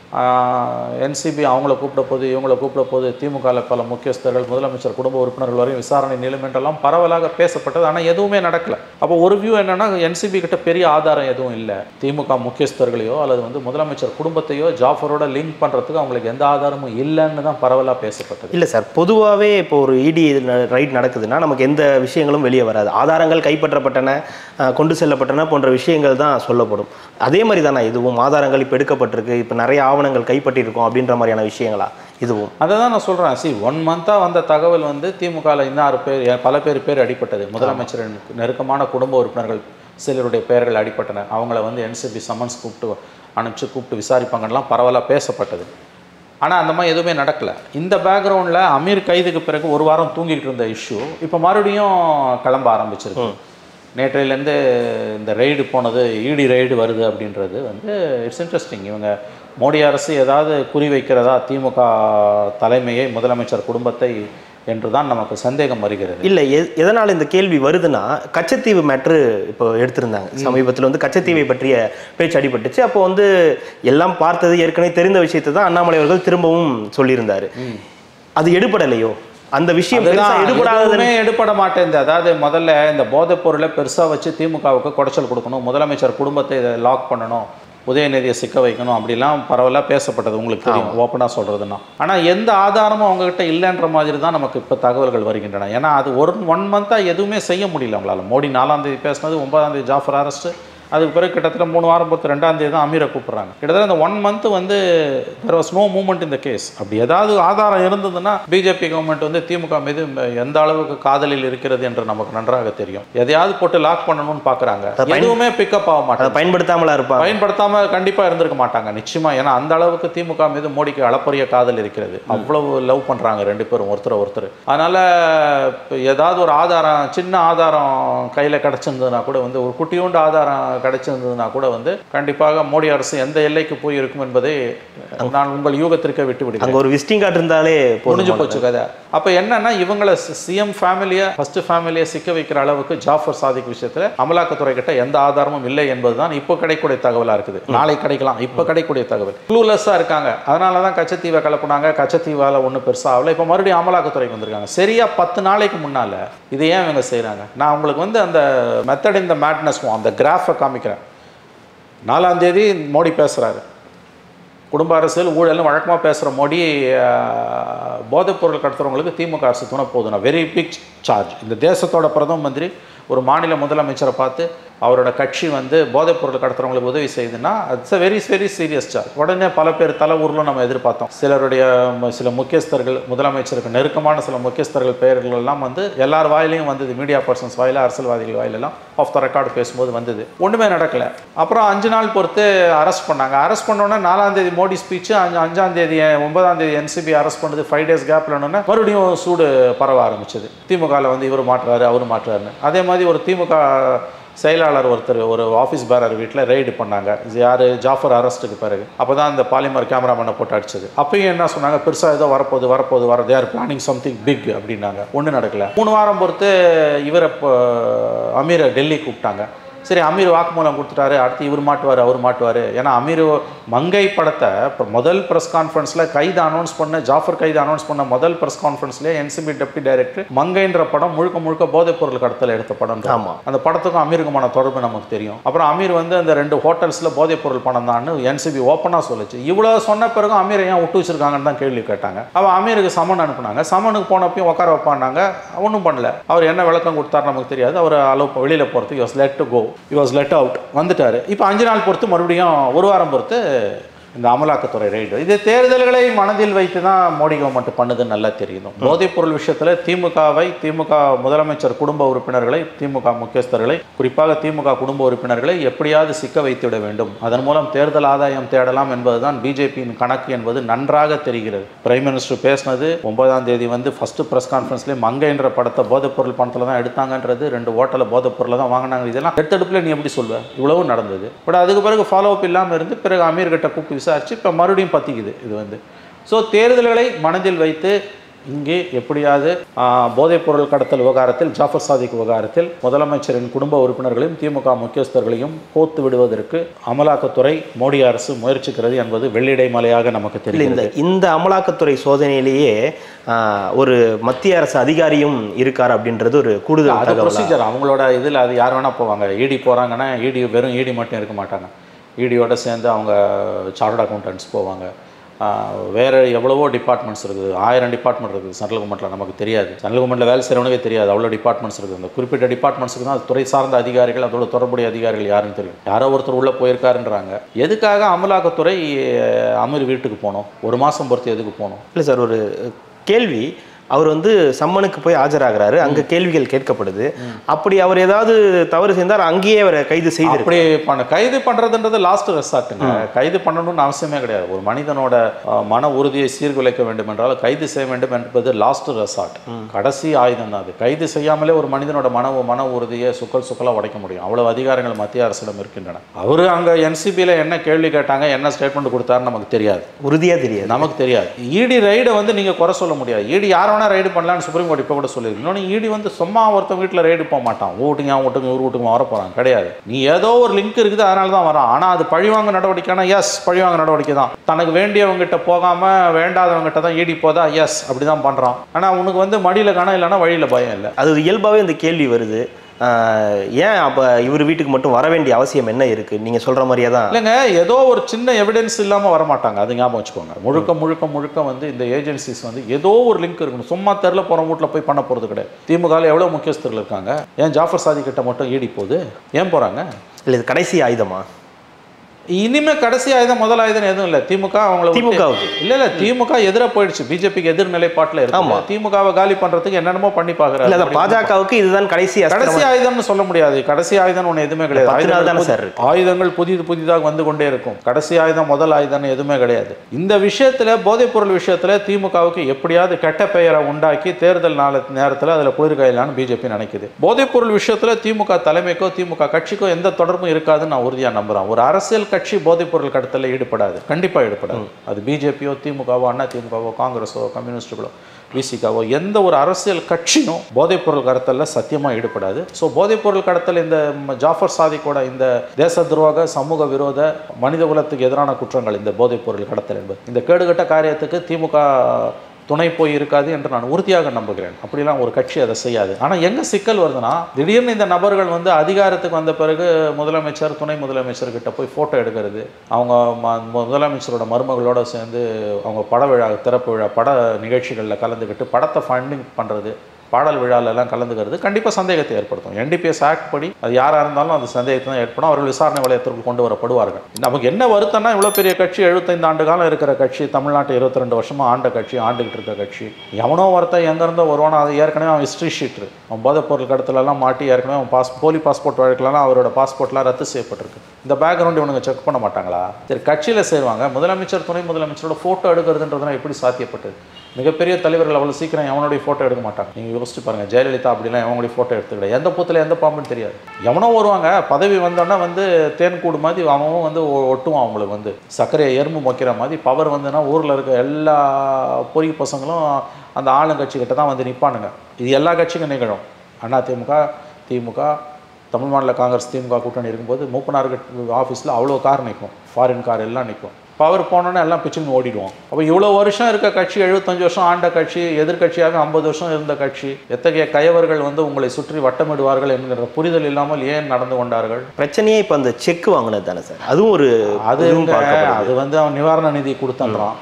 என்சிபி அவங்கள கூப்பிட போது இவங்கள கூப்பிட போது திமுகவில் பல முக்கியஸ்தர்கள் முதலமைச்சர் குடும்ப உறுப்பினர்கள் வரையும் விசாரணை நிலும் என்றெல்லாம் பரவலாக பேசப்பட்டது ஆனால் எதுவுமே நடக்கல அப்போ ஒரு வியூ என்னன்னா என்சிபி கிட்ட பெரிய ஆதாரம் எதுவும் இல்லை திமுக முக்கியஸ்தர்களையோ அல்லது வந்து முதலமைச்சர் குடும்பத்தையோ ஜாஃபரோட லிங்க் பண்ணுறதுக்கு அவங்களுக்கு எந்த ஆதாரமும் இல்லைன்னு தான் பரவலாக பேசப்பட்டது இல்லை சார் பொதுவாகவே இப்போ ஒரு இடி ரைட் நடக்குதுன்னா நமக்கு எந்த விஷயங்களும் வெளியே வராது ஆதாரங்கள் கைப்பற்றப்பட்டன அஹ், கொண்டு செல்லப்பட்டன போன்ற விஷயங்கள் தான் சொல்லப்படும் அதே மாதிரி தானே இதுவும் ஆதாரங்கள் இப்போ எடுக்கப்பட்டிருக்கு இப்போ நிறைய ஆவணங்கள் கைப்பற்றிருக்கோம் அப்படின்ற மாதிரியான விஷயங்களா இதுவும் அதை தான் நான் சொல்கிறேன் சி ஒன் மந்த்தாக வந்த தகவல் வந்து திமுகவில் இன்னாறு பேர் ஏ- பல பேர் பேர் அடிப்பட்டது முதலமைச்சரின் நெருக்கமான குடும்ப உறுப்பினர்கள் சிலருடைய பெயர்கள் அடிப்பட்டன அவங்கள வந்து என்சிபி சம்மன்ஸ் கூப்பிட்டு அனுப்பிச்சு கூப்பிட்டு விசாரிப்பாங்கலாம் பரவலாக பேசப்பட்டது ஆனால் அந்த மாதிரி எதுவுமே நடக்கலை இந்த பேக்ரவுண்டில் அமீர் கைதுக்கு பிறகு ஒரு வாரம் தூங்கிட்டு இருந்த இஷ்யூ இப்போ மறுபடியும் கிளம்ப ஆரம்பிச்சிருக்கு நேற்றையிலேருந்து இந்த ரெய்டு போனது இடி ரெய்டு வருது அப்படின்றது வந்து இட்ஸ் இன்ட்ரெஸ்டிங் இவங்க மோடி அரசு ஏதாவது குறி வைக்கிறதா திமுக தலைமையை முதலமைச்சர் குடும்பத்தை என்று தான் நமக்கு சந்தேகம் வருகிறது இல்லை எ எதனால் இந்த கேள்வி வருதுன்னா கச்சத்தீவு மேட்ரு இப்போ எடுத்திருந்தாங்க சமீபத்தில் வந்து கச்சத்தீவை பற்றிய பேச்சு அடிபட்டுச்சு அப்போ வந்து எல்லாம் பார்த்தது ஏற்கனவே தெரிந்த விஷயத்தை தான் அண்ணாமலை அவர்கள் திரும்பவும் சொல்லியிருந்தாரு அது எடுபடலையோ அந்த விஷயம் பெருசா அதுதான் எடுபடாதது எதுவுமே எடுபட மாட்டேங்குது அதாவது முதல்ல இந்த போதைப் பொருளை பெருசாக வச்சு திமுகவுக்கு குடைச்சல் கொடுக்கணும் முதலமைச்சர் குடும்பத்தை இதை லாக் பண்ணணும் உதயநிதியை சிக்க வைக்கணும் அப்படிலாம் பரவலாக பேசப்பட்டது உங்களுக்கு தெரியும் ஓப்பனாக சொல்கிறதுனா ஆனால் எந்த ஆதாரமும் அவங்ககிட்ட இல்லைன்ற மாதிரி தான் நமக்கு இப்போ தகவல்கள் வருகின்றன ஏன்னா அது ஒரு ஒன் மந்த்தாக எதுவுமே செய்ய முடியல அவங்களால மோடி நாலாம் தேதி பேசினது ஒன்பதாம் தேதி ஜாஃபர் அரெஸ்ட்டு அதுக்கு பிறகு கிட்டத்தட்ட மூணு வாரம் பொறுத்து ரெண்டாம் தேதி தான் அமீரை கூப்பிட்றாங்க கிட்டத்தட்ட இந்த ஒன் மந்த் வந்து தெர் வாஸ் நோ மூமெண்ட் இந்த கேஸ் அப்படி ஏதாவது ஆதாரம் இருந்ததுன்னா பிஜேபி கவர்மெண்ட் வந்து திமுக மீது எந்த அளவுக்கு காதலில் இருக்கிறது என்று நமக்கு நன்றாக தெரியும் எதையாவது போட்டு லாக் பண்ணணும்னு பார்க்குறாங்க எதுவுமே பிக்கப் ஆக அதை மாட்டாங்க பயன்படுத்தாமலா இருப்பாங்க பயன்படுத்தாம கண்டிப்பா இருந்திருக்க மாட்டாங்க நிச்சயமா ஏன்னா அந்த அளவுக்கு திமுக மீது மோடிக்கு அளப்பரிய காதல் இருக்கிறது அவ்வளவு லவ் பண்றாங்க ரெண்டு பேரும் ஒருத்தர் ஒருத்தர் அதனால இப்ப ஏதாவது ஒரு ஆதாரம் சின்ன ஆதாரம் கையில கிடைச்சிருந்ததுன்னா கூட வந்து ஒரு குட்டியோண்டு ஆதாரம் கிடைச்சிருந்ததுன்னா கூட வந்து கண்டிப்பாக மோடி அரசு எந்த எல்லைக்கு போய் இருக்கும் என்பதை நான் உங்கள் யூகத்திற்கே விட்டு விடுகிறேன் அங்க ஒரு விசிட்டிங் கார்டு இருந்தாலே முடிஞ்சு போதும் போச்சு கதை அப்போ என்னன்னா இவங்களை சிஎம் ஃபேமிலியை ஃபர்ஸ்ட் ஃபேமிலியை சிக்க வைக்கிற அளவுக்கு ஜாஃபர் சாதிக் விஷயத்துல அமலாக்கத்துறை கிட்ட எந்த ஆதாரமும் இல்லை என்பதுதான் இப்போ கிடைக்கக்கூடிய தகவலா இருக்குது நாளை கிடைக்கலாம் இப்போ கிடைக்கக்கூடிய தகவல் க்ளூலெஸ்ஸாக இருக்காங்க அதனால தான் கச்சத்தீவை கலப்புனாங்க கச்சத்தீவால ஒன்றும் பெருசாக ஆகல இப்போ மறுபடியும் அமலாக்கத்துறைக்கு வந்திருக்காங்க சரியா பத்து நாளைக்கு முன்னால இதை ஏன் இவங்க செய்றாங்க நான் உங்களுக்கு வந்து அந்த மெத்தட் இந்த மேட்னஸ் அந்த கிராஃபை காமிக்கிறேன் நாலாம் தேதி மோடி பேசுறாரு குடும்ப அரசியல் ஊழல்னு வழக்கமாக பேசுகிற மோடி அஹ், போதைப் பொருள் கடத்துறவங்களுக்கு திமுக அரசு துணை போதுனா வெரி பிக் சார்ஜ் இந்த தேசத்தோட பிரதம மந்திரி ஒரு மாநில முதலமைச்சரை பார்த்து அவரோட கட்சி வந்து போதைப் பொருள் கடத்துறவங்களுக்கு உதவி செய்யுதுன்னா it's a very very serious charge உடனே பல பேர் தலை ஊரில் நம்ம எதிர்பார்த்தோம் சிலருடைய ம- சில முக்கியஸ்தர்கள் முதலமைச்சருக்கு நெருக்கமான சில முக்கியஸ்தர்கள் பெயர்கள் எல்லாம் வந்து எல்லார் வாயிலையும் வந்தது மீடியா பர்சன்ஸ் வாயில அரசியல்வாதிகள் வாயிலெல்லாம் ஆஃப் த ரெக்கார்டு பேசும்போது வந்தது ஒன்றுமே நடக்கல அப்புறம் அஞ்சு நாள் பொறுத்து அரெஸ்ட் பண்ணாங்க அரெஸ்ட் பண்ணோன்னே நாலாம் தேதி மோடி ஸ்பீச் அஞ்சு அஞ்சாம் தேதி ஒன்பதாம் தேதி என்சிபி அரெஸ்ட் பண்ணது ஃபைவ் டேஸ் கேப்ல உடனே மறுபடியும் சூடு பரவ ஆரம்பிச்சது திமுகவில் வந்து இவர் மாட்டுறாரு அவர் மாட்டுறாருன்னு அதே மாதிரி ஒரு திமுக செயலாளர் ஒருத்தர் ஒரு ஆஃபீஸ் பேரர் வீட்டில் ரெய்டு பண்ணாங்க இது யார் ஜாஃபர் அரெஸ்ட்டுக்கு பிறகு அப்போ தான் இந்த பாலிமர் கேமராமேனை போட்டு அடிச்சது அப்பயும் என்ன சொன்னாங்க பெருசாக ஏதோ வரப்போகுது வரப்போகுது வர தேர் பிளானிங் சம்திங் பிக் அப்படின்னாங்க ஒன்றும் நடக்கல மூணு வாரம் பொறுத்து இவரை இப்போ அமீரை டெல்லி கூப்பிட்டாங்க சரி அமீர் வாக்குமூலம் கொடுத்துட்டாரு அடுத்து இவர் மாட்டுவார் அவர் மாட்டுவார் ஏன்னா அமீர் மங்கை படத்தை இப்போ முதல் ப்ரெஸ் கான்ஃபரன்ஸில் கைது அனௌன்ஸ் பண்ண ஜாஃபர் கைது அனௌன்ஸ் பண்ண முதல் ப்ரெஸ் கான்ஃபரன்ஸ்லேயே என்சிபி டெப்டி டைரக்டர் மங்கைன்ற படம் முழுக்க முழுக்க போதைப் பொருள் கடத்தல் எடுத்த படம் ஆமா. அந்த படத்துக்கும் அமீருக்குமான தொடர்பு நமக்கு தெரியும் அப்புறம் அமீர் வந்து அந்த ரெண்டு ஹோட்டல்ஸில் போதைப் பொருள் பணம் தான் என்சிபி ஓப்பனாக சொல்லுச்சு இவ்வளோ சொன்ன பிறகும் அமீரை ஏன் விட்டு வச்சிருக்காங்கன்னு தான் கேள்வி கேட்டாங்க அவள் அமீருக்கு சமன் அனுப்புனாங்க சமனுக்கு போனப்பையும் உட்கார வைப்பானாங்க ஒன்றும் பண்ணல அவர் என்ன விளக்கம் கொடுத்தாரு நமக்கு தெரியாது அவர் அலோ வெளியில் போகிறதுக்கு was let to go he was let out வந்துட்டாரு இப்போ அஞ்சு நாள் பொறுத்து மறுபடியும் ஒரு வாரம் பொறுத்து இந்த அமலாக்கத்துறை ரைடு இது தேர்தல்களை மனதில் வைத்து தான் மோடி கவர்மெண்ட் பண்ணுதுன்னு நல்லா தெரியும் போதைப் பொருள் விஷயத்தில் திமுகவை திமுக முதலமைச்சர் குடும்ப உறுப்பினர்களை திமுக முக்கியஸ்தர்களை குறிப்பாக திமுக குடும்ப உறுப்பினர்களை எப்படியாவது சிக்க வைத்து விட வேண்டும் அதன் மூலம் தேர்தல் ஆதாயம் தேடலாம் என்பதுதான் பிஜேபியின் கணக்கு என்பது நன்றாக தெரிகிறது பிரைம் மினிஸ்டர் பேசினது ஒன்பதாம் தேதி வந்து ஃபர்ஸ்ட் ப்ரெஸ் கான்ஃபரன்ஸ்லேயே மங்கைன்ற படத்தை போதைப் பொருள் பணத்தில் தான் எடுத்தாங்கன்றது ரெண்டு ஓட்டலில் போதைப் பொருளை தான் வாங்கினாங்க இதெல்லாம் எடுத்தெடுப்பில் நீ எப்படி சொல்வ இவ்வளவும் நடந்தது பட் அதுக்கு பிறகு ஃபாலோ அப் இல்லாமல் இருந்து பிறகு அமீர் கிட்ட கூப்பிட்டு விசாரித்து இப்போ மறுபடியும் பற்றிக்குது இது வந்து ஸோ தேர்தல்களை மனதில் வைத்து இங்கே எப்படியாவது ஆ, போதைப்பொருள் கடத்தல் விவகாரத்தில் ஜாஃபர் சாதிக் விவகாரத்தில் முதலமைச்சரின் குடும்ப உறுப்பினர்களையும் திமுக முக்கியஸ்தர்களையும் கோத்து விடுவதற்கு அமலாக்கத்துறை மோடி அரசு முயற்சிக்கிறது என்பது வெள்ளிடை மலையாக நமக்கு இல்லை தெரிகிறது இந்த இந்த அமலாக்கத்துறை சோதனையிலேயே ஆஹ், ஒரு மத்திய அரசு அதிகாரியும் இருக்கார் அப்படின்றது ஒரு கூடுதல் அது தகவல் ப்ரொசீஜர் அவங்களோட இதில் அது யார் வேணால் போவாங்க இடி போகிறாங்கன்னா இடி வெறும் இடி மட்டும் இருக்க மாட்டாங்க இடியோட சேர்ந்து அவங்க சார்ட் அக்கௌண்டன்ட்ஸ் போவாங்க ஆஹ் வேற எவ்வளவோ டிபார்ட்மெண்ட்ஸ் இருக்குது ஆயிரம் டிபார்ட்மெண்ட் இருக்குது சென்ட்ரல் கவர்மெண்ட்டில் நமக்கு தெரியாது சென்ட்ரல் கவர்மெண்ட்டில் வேலை செய்கிறவனுக்கே தெரியாது அவ்வளோ டிபார்ட்மெண்ட்ஸ் இருக்குது அந்த குறிப்பிட்ட டிபார்ட்மெண்ட்ஸுக்கு தான் அது துறை சார்ந்த அதிகாரிகள் அதோட தொடர்புடைய அதிகாரிகள் யாருன்னு தெரியும் யாரோ ஒருத்தர் உள்ளே போயிருக்காருன்றாங்க எதுக்காக அமலாக்கத்துறை அஹ், அமீர் வீட்டுக்கு போகணும் ஒரு மாதம் பொறுத்து எதுக்கு போகணும் இல்லை சார் ஒரு கேள்வி அவர் வந்து சம்மனுக்கு போய் ஆஜராகிறாரு அங்க கேள்விகள் கேட்கப்படுது அப்படி அவர் ஏதாவது தவறு செய்தால் அங்கேயே அவரை கைது செய்து அப்படி பண்ண கைது பண்றதுன்றது லாஸ்ட் ரெசார்ட்டுங்க கைது பண்ணணும்னு அவசியமே கிடையாது ஒரு மனிதனோட அஹ், மன உறுதியை சீர்குலைக்க வேண்டும் என்றால் கைது செய்ய வேண்டும் என்பது லாஸ்ட் ரெசார்ட் கடைசி ஆயுதம் தான் அது கைது செய்யாமலே ஒரு மனிதனோட மன மன உறுதியை சுக்கல் சுக்கலாக உடைக்க முடியும் அவ்வளவு அதிகாரங்கள் மத்திய அரசிடம் இருக்கின்றன அவரு அங்க என்சிபியில் என்ன கேள்வி கேட்டாங்க என்ன ஸ்டேட்மெண்ட் கொடுத்தாருன்னு நமக்கு தெரியாது உறுதியா தெரியாது நமக்கு தெரியாது இடி ரைடை வந்து நீங்கள் குறை சொல்ல முடியாது இடி யார் வேணா ரைடு பண்ணலாம்னு சுப்ரீம் கோர்ட் இப்போ கூட சொல்லியிருக்கு இன்னொன்று இடி வந்து சும்மா ஒருத்தன் வீட்டில் ரைடு போக மாட்டான் வீட்டுங்க அவன் வீட்டுக்கு இவர் வீட்டுக்கு வர போகிறான் கிடையாது நீ ஏதோ ஒரு லிங்க் இருக்குது அதனால தான் வரான் ஆனால் அது பழிவாங்க நடவடிக்கைனா எஸ் பழிவாங்க நடவடிக்கை தான் தனக்கு வேண்டியவங்ககிட்ட போகாமல் வேண்டாதவங்ககிட்ட தான் இடி போதா எஸ் அப்படி தான் பண்ணுறான் ஆனால் உனக்கு வந்து மடியில் காண இல்லைன்னா வழியில் பயம் இல்லை அது இயல்பாகவே இந்த கேள்வி வருது ஆஹ், ஏன் அப்போ இவர் வீட்டுக்கு மட்டும் வர வேண்டிய அவசியம் என்ன இருக்கு நீங்க சொல்ற மாதிரியே தான் இல்லைங்க ஏதோ ஒரு சின்ன எவிடன்ஸ் இல்லாமல் வரமாட்டாங்க அது ஞாபகம் வச்சுக்கோங்க முழுக்க முழுக்க முழுக்க வந்து இந்த ஏஜென்சிஸ் வந்து ஏதோ ஒரு லிங்க் இருக்கணும் சும்மா தெரில போகிற வீட்டில் போய் பண்ண போகிறது கிடையாது திமுகவில் எவ்வளோ முக்கியஸ்தர்கள் இருக்காங்க ஏன் ஜாஃபர் சாதி கிட்ட மட்டும் ஈடி போகுது ஏன் போகிறாங்க இல்லை இது கடைசி ஆயுதமா இனிமே கடைசி ஆயுதம் முதல் ஆயுதம் எதுவும் இல்லை திமுக அவங்கள விட்டு- திமுகவுக்கு. இல்ல இல்ல திமுக எதிர போயிடுச்சு பிஜேபிக்கு எதிர் நிலைப்பாட்டில் ஆமா. இருக்கு திமுகவை காலி பண்றதுக்கு என்னென்னமோ பண்ணி இல்ல பார்க்குறாரு அதான் பாஜகவுக்கு இதுதான் கடைசி அஸ்திரம். கடைசி ஆயுதம்னு சொல்ல முடியாது கடைசி ஆயுதம் ஒன்று எதுவுமே கிடையாது பத்து நாள் ஆயுதங்கள் தானே புதி- சார் இருக்கு. ஆயுதங்கள் புதிது புதிதாக வந்து கொண்டே இருக்கும் கடைசி ஆயுதம் முதல் ஆயுதம்னு எதுவுமே கிடையாது இந்த விஷயத்துல போதைப்பொருள் விஷயத்துல திமுகவுக்கு எப்படியாவது கெட்ட பெயரை உண்டாக்கி தேர்தல் நாள நேரத்தில் அதில் போயிருக்காயிலான்னு பிஜேபி நினைக்குது போதைப்பொருள் விஷயத்துல திமுக தலைமைக்கோ திமுக கட்சிக்கோ எந்த தொடர்பும் இருக்காதுன்னு நான் உறுதியா நம்புறேன் ஒரு அரசியல் கட்சி போதைப்பொருள் கடத்தல ஈடுபடாது கண்டிப்பா ஈடுபடாது அது பிஜேபியோ திமுகவோ அண்ணா திமுகவோ காங்கிரஸோ கம்யூனிஸ்டுகளோ விசிகாவோ எந்த ஒரு அரசியல் கட்சியும் போதைப்பொருள் கடத்தலில் சத்தியமாக ஈடுபடாது ஸோ போதைப்பொருள் கடத்தல் இந்த ம- ஜாஃபர் சாதிக்கோட இந்த தேச துரோக சமூக விரோத மனித குலத்துக்கு எதிரான குற்றங்கள் இந்த போதைப்பொருள் கடத்தல் என்பது இந்த கேடுகட்ட காரியத்துக்கு திமுக துணை போய் இருக்காது என்று நான் உறுதியாக நம்புகிறேன் அப்படிலாம் ஒரு கட்சி அதை செய்யாது ஆனால் எங்கே சிக்கல் வருதுன்னா திடீர்னு இந்த நபர்கள் வந்து அதிகாரத்துக்கு வந்த பிறகு முதலமைச்சர் துணை முதலமைச்சர்கிட்ட போய் ஃபோட்டோ எடுக்கிறது அவங்க ம- முதலமைச்சரோட மருமகளோட சேர்ந்து அவங்க பட விழா திறப்பு விழா பட நிகழ்ச்சிகளில் கலந்துக்கிட்டு படத்தை ஃபண்டிங் பண்ணுறது பாடல் விழால எல்லாம் கலந்துக்கிறது கண்டிப்பாக சந்தேகத்தை ஏற்படுத்தும் என்டிபிஎஸ் ஆக்ட் படி அது யாராக இருந்தாலும் அது சந்தேகத்தை தான் ஏற்படும் அவர்கள் விசாரணை வளையத்திற்கு கொண்டு வரப்படுவார்கள் நமக்கு என்ன வருத்தம்னா இவ்வளோ பெரிய கட்சி எழுபத்தைந்து ஆண்டு காலம் இருக்கிற கட்சி தமிழ்நாட்டை இருபத்தி ரெண்டு வருஷமா ஆண்ட கட்சி ஆண்டுகிட்டு இருக்க கட்சி எவனோ ஒருத்தன் எங்கேருந்தோ வருவானோ அது ஏற்கனவே அவன் ஹிஸ்ட்ரி ஷீட்ரு அவன் போதைப்பொருள் கடத்தலெல்லாம் மாட்டி ஏற்கனவே அவன் பாஸ் போலி பாஸ்போர்ட் வழக்கெல்லாம் அவரோட பாஸ்போர்ட்லாம் ரத்து செய்யப்பட்டிருக்கு இந்த பேக்ரவுண்ட் இவனுங்க செக் பண்ண மாட்டாங்களா சரி கட்சியில் சேருவாங்க முதலமைச்சர் துணை முதலமைச்சரோட ஃபோட்டோ எடுக்கிறதுன்றதுலாம் எப்படி சாத்தியப்பட்டது மிகப்பெரிய தலைவர்கள் அவ்வளோ சீக்கிரம் எவனுடைய ஃபோட்டோ எடுக்க மாட்டாங்க நீங்கள் யோசிச்சு பாருங்கள் ஜெயலலிதா அப்படிலாம் எவனுடைய ஃபோட்டோ எடுத்துக்கிட எந்த பூத்தில் எந்த பாம்புன்னு தெரியாது எவனோ வருவாங்க பதவி வந்தோன்னா வந்து தேன்கூடு மாதிரி அவன் வந்து ஒ- ஒட்டுவான் அவங்களுக்கு வந்து சர்க்கரையை எறும்பு மொக்கிற மாதிரி பவர் வந்துன்னா ஊரில் இருக்க எல்லா பொறி பசங்களும் அந்த ஆளுங்கட்சிக்கிட்ட தான் வந்து நிற்பானுங்க இது எல்லா கட்சிக்கும் நிகழும் அண்ணா திமுக திமுக தமிழ் மாநில காங்கிரஸ் திமுக கூட்டணி இருக்கும்போது மூப்பனார் ஆஃபீஸில் அவ்வளோ கார் நிற்கும் ஃபாரின் கார் எல்லாம் நிற்கும் பவர் போனோன்னே எல்லாம் பிச்சுன்னு ஓடிடுவோம் அப்போ இவ்வளோ வருஷம் இருக்க கட்சி எழுபத்தஞ்சு வருஷம் ஆண்ட கட்சி எதிர்க்கட்சியாக ஐம்பது வருஷம் இருந்த கட்சி எத்தகைய கயவர்கள் வந்து உங்களை சுற்றி வட்டமிடுவார்கள் என்கிற புரிதல் இல்லாமல் ஏன் நடந்து கொண்டார்கள் பிரச்சனையே இப்போ அந்த செக் வாங்கினது தானே சார் அதுவும் ஒரு அது இதுவும் எங்க? பார்க்கப்படுது. அது வந்து அவன் நிவாரண நிதி கொடுத்துட்றான்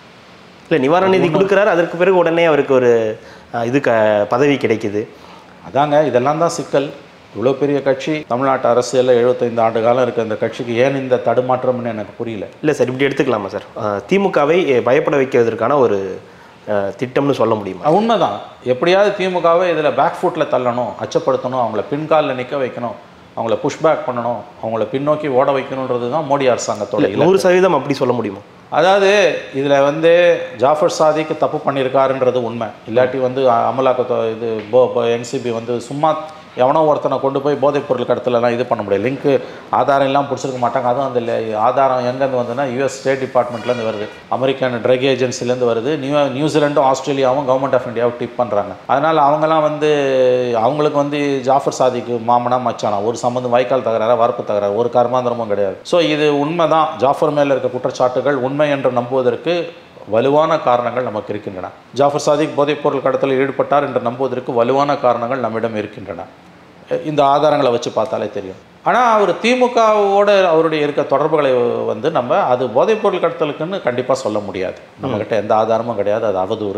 இல்லை நிவாரண நிதி கொடுக்குறாரு அதற்கு பிறகு உடனே அவருக்கு ஒரு அஹ், இது க பதவி கிடைக்குது அதாங்க இதெல்லாம் தான் சிக்கல் இவ்வளோ பெரிய கட்சி தமிழ்நாட்டு அரசியலில் எழுபத்தைந்து ஆண்டு காலம் இருக்க இந்த கட்சிக்கு ஏன் இந்த தடுமாற்றம்னு எனக்கு புரியல இல்லை சார் இப்படி எடுத்துக்கலாமா சார் அஹ், திமுகவை பயப்பட வைக்கிறதுக்கான ஒரு அஹ், திட்டம்னு சொல்ல முடியுமா அது உண்மைதான் எப்படியாவது திமுகவை இதில் பேக் ஃபுட்டில் தள்ளணும் அச்சப்படுத்தணும் அவங்கள பின்காலில் நிற்க வைக்கணும் அவங்கள புஷ்பேக் பண்ணணும் அவங்கள பின்னோக்கி ஓட வைக்கணுன்றது தான் மோடி அரசாங்கத்தோட இல்லை இலக்கு நூறு சதவீதம் அப்படி சொல்ல முடியுமா அதாவது இதில் வந்து ஜாஃபர் சாதிக் தப்பு பண்ணியிருக்காருன்றது உண்மை இல்லாட்டி வந்து அ- அமலாக்கத்தோ இது போ என்சிபி வந்து சும்மா எவனோ ஒருத்தனை கொண்டு போய் போதைப் பொருள் கடத்தலலாம் இது பண்ண முடியாது லிங்க்கு ஆதாரம் எல்லாம் பிடிச்சிருக்க மாட்டாங்க அதுவும் அந்த ல- ஆதாரம் எங்கேருந்து வந்ததுன்னா யூஎஸ் ஸ்டேட் டிபார்ட்மெண்ட்லேருந்து வருது அமெரிக்கன் ட்ரக் ஏஜென்சிலேருந்து வருது நியூ நியூசிலாண்டும் ஆஸ்திரேலியாவும் கவர்மெண்ட் ஆஃப் இந்தியாவும் டிப் பண்ணுறாங்க அதனால் அவங்கெல்லாம் வந்து அவங்களுக்கு வந்து ஜாஃபர் சாதிக்கு மாமனா மச்சானா ஒரு சம்மந்தம் வைக்கால் தகராறு வரப்பு தகராறு ஒரு கர்மாந்திரமும் கிடையாது ஸோ இது உண்மை தான் ஜாஃபர் மேலே இருக்க குற்றச்சாட்டுகள் உண்மை என்று நம்புவதற்கு வலுவான காரணங்கள் நமக்கு இருக்கின்றன ஜாஃபர் சாதிக் போதைப் பொருள் கடத்தலில் ஈடுபட்டார் என்று நம்புவதற்கு வலுவான காரணங்கள் நம்மிடம் இருக்கின்றன இந்த ஆதாரங்களை வச்சு பார்த்தாலே தெரியும் ஆனால் அவர் திமுகவோட அவருடைய இருக்க தொடர்புகளை வந்து நம்ம அது போதைப் பொருள் கடத்தலுக்குன்னு கண்டிப்பாக சொல்ல முடியாது நம்மக்கிட்ட எந்த ஆதாரமும் கிடையாது அது அவதூறு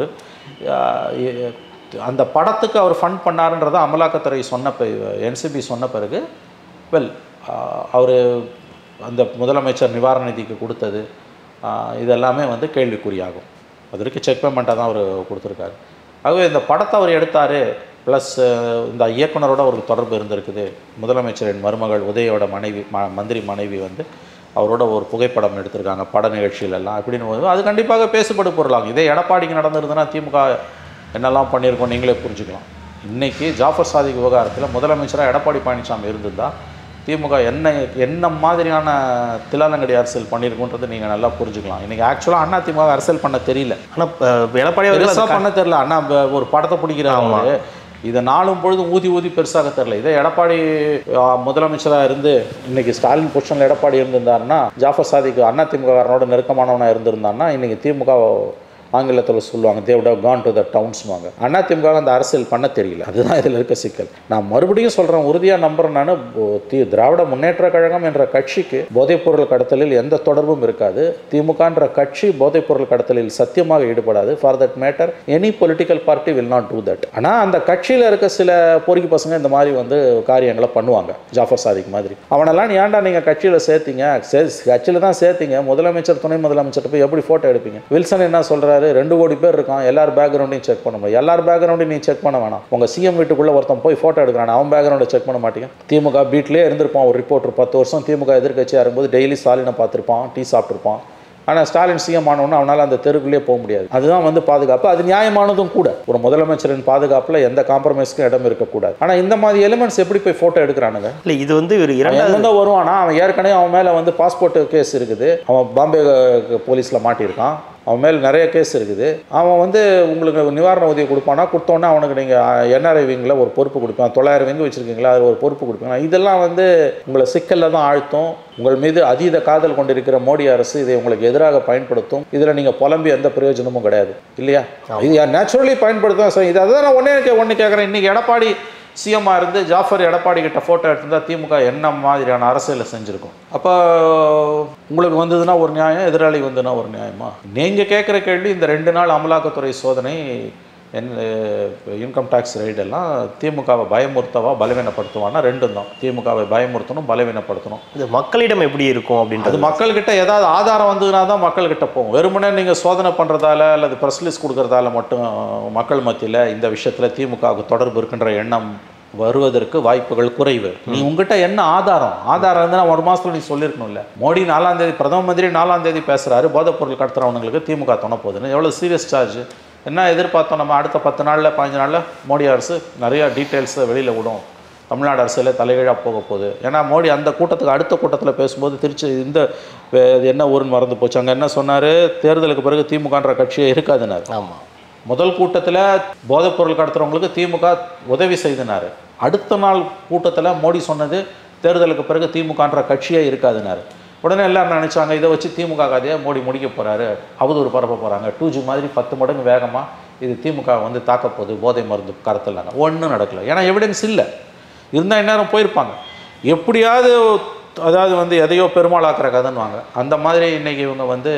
ஆஹ் எ- அந்த படத்துக்கு அவர் ஃபண்ட் பண்ணாருன்றதை அமலாக்கத்துறை சொன்ன என்சிபி சொன்ன பிறகு வெல் அவர் அந்த முதலமைச்சர் நிவாரண நிதிக்கு கொடுத்தது ஆஹ் இதெல்லாமே வந்து கேள்விக்குறியாகும் அதற்கு செக் பேமெண்ட்டாக தான் அவர் கொடுத்துருக்காரு ஆகவே இந்த படத்தை அவர் எடுத்தார் ப்ளஸ் இந்த இயக்குனரோட அவருக்கு தொடர்பு இருந்திருக்குது முதலமைச்சரின் மருமகள் உதயோட மனைவி ம மந்திரி மனைவி வந்து அவரோட ஒரு புகைப்படம் எடுத்திருக்காங்க பட நிகழ்ச்சியிலெல்லாம் அப்படின்னு போது அது கண்டிப்பாக பேசுபடு பொருளாகும் இதே எடப்பாடிக்கு நடந்திருந்ததுன்னா திமுக என்னெல்லாம் பண்ணியிருக்கோம் நீங்களே புரிஞ்சுக்கலாம் இன்னைக்கு ஜாஃபர் சாதிக் விவகாரத்தில் முதலமைச்சராக எடப்பாடி பழனிசாமி இருந்திருந்தா திமுக என்ன என்ன மாதிரியான தில்லாலங்கடி அரசியல் பண்ணியிருக்குன்றது நீங்கள் நல்லா புரிஞ்சுக்கலாம் இன்னைக்கு ஆக்சுவலாக அண்ணா திமுக அரசியல் பண்ண தெரியல ஆனால் எடப்பாடி அவர்கள் பெருசா அது பண்ண தெரியல அண்ணா ப- ஒரு படத்தை பிடிக்கிறாங்க இதை நாளும் பொழுதும் ஊதி ஊதி பெருசாக தெரியல இதே எடப்பாடி ஆ, முதலமைச்சரா இருந்து இன்னைக்கு ஸ்டாலின் பொசிஷனில் எடப்பாடி இருந்திருந்தாருன்னா ஜாஃபர் சாதிக்கு அண்ணா திமுககாரனோட நெருக்கமானவனா இருந்திருந்தாருன்னா இன்னைக்கு திமுக ஆங்கிலத்தில் சொல்லுவாங்க Dev have gone to the townsவாங்க அண்ணா திமுக அந்த அரசியல் பண்ண தெரியல அதுதான் இதில் இருக்க சிக்கல் நான் மறுபடியும் சொல்கிறேன் உறுதியாக நம்புறேன் நான் தி திராவிட முன்னேற்ற கழகம் என்ற கட்சிக்கு போதைப்பொருள் கடத்தலில் எந்த தொடர்பும் இருக்காது திமுகன்ற கட்சி போதைப்பொருள் கடத்தலில் சத்தியமாக ஈடுபடாது for that matter any political party will not do that ஆனால் அந்த கட்சியில் இருக்க சில பொறுக்கி பசங்க இந்த மாதிரி வந்து காரியங்களை பண்ணுவாங்க ஜாஃபர் சாதிக் மாதிரி அவனெல்லாம் ஏன்டா நீங்கள் கட்சியில் சேர்த்தீங்க சே கட்சியில் தான் சேர்த்தீங்க முதலமைச்சர் துணை முதலமைச்சர் போய் எப்படி ஃபோட்டோ எடுப்பீங்க வில்சன் என்ன சொல்கிறாரு ரெண்டு கோடி பேர் இருக்கான் எல்லார் பேக்ரவுண்டையும் செக் பண்ண முடியும் எல்லார் பேக்ரவுண்டையும் நீ செக் பண்ண வேணாம் உங்கள் சிஎம் வீட்டுக்குள்ளே ஒருத்தன் போய் ஃபோட்டோ எடுக்கிறான் அவன் பேக்ரவுண்டை செக் பண்ண மாட்டீங்க திமுக வீட்டிலே இருந்திருப்பான் ஒரு ரிப்போர்ட்டர் பத்து வருஷம் திமுக எதிர்க்கட்சியாக இருக்கும்போது டெய்லி ஸ்டாலினை பார்த்துருப்பான் டீ சாப்பிட்ருப்பான் ஆனால் ஸ்டாலின் சிஎம் ஆனவொன்னு அவனால் அந்த தெருக்குள்ளேயே போக முடியாது அதுதான் வந்து பாதுகாப்பு அது நியாயமானதும் கூட ஒரு முதலமைச்சரின் பாதுகாப்பில் எந்த காம்ப்ரமைஸ்க்கும் இடம் இருக்கக்கூடாது ஆனால் இந்த மாதிரி எலிமெண்ட்ஸ் எப்படி போய் ஃபோட்டோ எடுக்கிறானுங்க இல்லை இது வந்து ஒரு அவன் இரண்டாவது எங்கேருந்தோ வருவானா அவன் ஏற்கனவே அவன் மேலே வந்து பாஸ்போர்ட் கேஸ் இருக்குது அவன் பாம்பே போலீஸில் மாட்டியிருக்கான் அவன் மேலே நிறைய கேஸ் இருக்குது அவன் வந்து உங்களுக்கு நிவாரண உதவி கொடுப்பானா கொடுத்தோன்னே அவனுக்கு நீங்கள் என்ஆர்ஐ விங்கில் ஒரு பொறுப்பு கொடுப்பான் தொள்ளாயிரம் விங்கு வச்சுருக்கீங்களா அது ஒரு பொறுப்பு கொடுப்பீங்க இதெல்லாம் வந்து உங்களை சிக்கலில் தான் ஆழ்த்தும் உங்கள் மீது அதீத காதல் கொண்டிருக்கிற மோடி அரசு இதை உங்களுக்கு எதிராக பயன்படுத்தும் இதில் நீங்கள் புலம்பி எந்த பிரயோஜனமும் கிடையாது இல்லையா இது நேச்சுரலி பயன்படுத்தும் சார் இது அதான் நான் ஒன்றே ஒன்று கேட்குறேன் இன்றைக்கி எடப்பாடி சிஎம்மா இருந்து ஜாஃபர் எடப்பாடி கிட்ட ஃபோட்டோ எடுத்திருந்தா திமுக என்ன மாதிரியான அரசியலை செஞ்சுருக்கும் அப்போ உங்களுக்கு வந்ததுன்னா ஒரு நியாயம் எதிராளி வந்ததுன்னா ஒரு நியாயமா நீங்கள் கேட்குற கேள்வி இந்த ரெண்டு நாள் அமலாக்கத்துறை சோதனை என் இன்கம் டேக்ஸ் எல்லாம் திமுகவை பயமுறுத்தவா பலவீனப்படுத்துவான்னா ரெண்டும் தான் திமுகவை பயமுறுத்தணும் பலவீனப்படுத்தணும் இது மக்களிடம் எப்படி இருக்கும் அப்படின்றது அது மக்கள்கிட்ட ஏதாவது ஆதாரம் வந்ததுனா தான் மக்கள்கிட்ட போகும் வெறுமனே நீங்கள் சோதனை பண்ணுறதால அல்லது ப்ரெஸ் ரிலீஸ் கொடுக்கறதால மட்டும் மக்கள் மத்தியில் இந்த விஷயத்தில் திமுகவுக்கு தொடர்பு இருக்கின்ற எண்ணம் வருவதற்கு வாய்ப்புகள் குறைவு நீ உங்ககிட்ட என்ன ஆதாரம் ஆதாரம் இருந்தால் ஒரு மாதத்துல நீ சொல்லியிருக்கணும்ல மோடி நாலாம் தேதி பிரதம மந்திரி நாலாம் தேதி பேசுகிறாரு போதைப் பொருள் கடத்துறவங்களுக்கு திமுக துணை போகுதுன்னு எவ்வளோ சீரியஸ் சார்ஜ் என்ன எதிர்பார்த்தோம் நம்ம அடுத்த பத்து நாளில் பதினஞ்சு நாளில் மோடி அரசு நிறைய டீட்டெயில்ஸை வெளியில் விடும் தமிழ்நாடு அரசியலே தலைகீழாக போக போகுது ஏன்னா மோடி அந்த கூட்டத்துக்கு அடுத்த கூட்டத்தில் பேசும்போது திருச்சி இந்த வே- இது என்ன ஊருன்னு மறந்து போச்சு அங்கே என்ன சொன்னார் தேர்தலுக்கு பிறகு திமுகன்ற கட்சியே இருக்காதுனார் ஆமாம் முதல் கூட்டத்தில் போதைப்பொருள் கடத்துறவங்களுக்கு திமுக உதவி செய்தினார் அடுத்த நாள் கூட்டத்தில் மோடி சொன்னது தேர்தலுக்கு பிறகு திமுகன்ற கட்சியே இருக்காதுனார் உடனே எல்லாரும் நினச்சாங்க இதை வச்சு திமுக கதையை மோடி முடிக்க போகிறாரு அவதூறு பரப்ப போகிறாங்க டூ ஜி மாதிரி பத்து மடங்கு வேகமாக இது திமுக வந்து தாக்க போகுது போதை மருந்து கடத்தலாங்க ஒன்றும் நடக்கல ஏன்னா எவிடன்ஸ் இல்லை இருந்தால் இந்நேரம் போயிருப்பாங்க எப்படியாவது அதாவது வந்து எதையோ பெருமாளாக்குற கதைன்னுவாங்க அந்த மாதிரி இன்னைக்கு இவங்க வந்து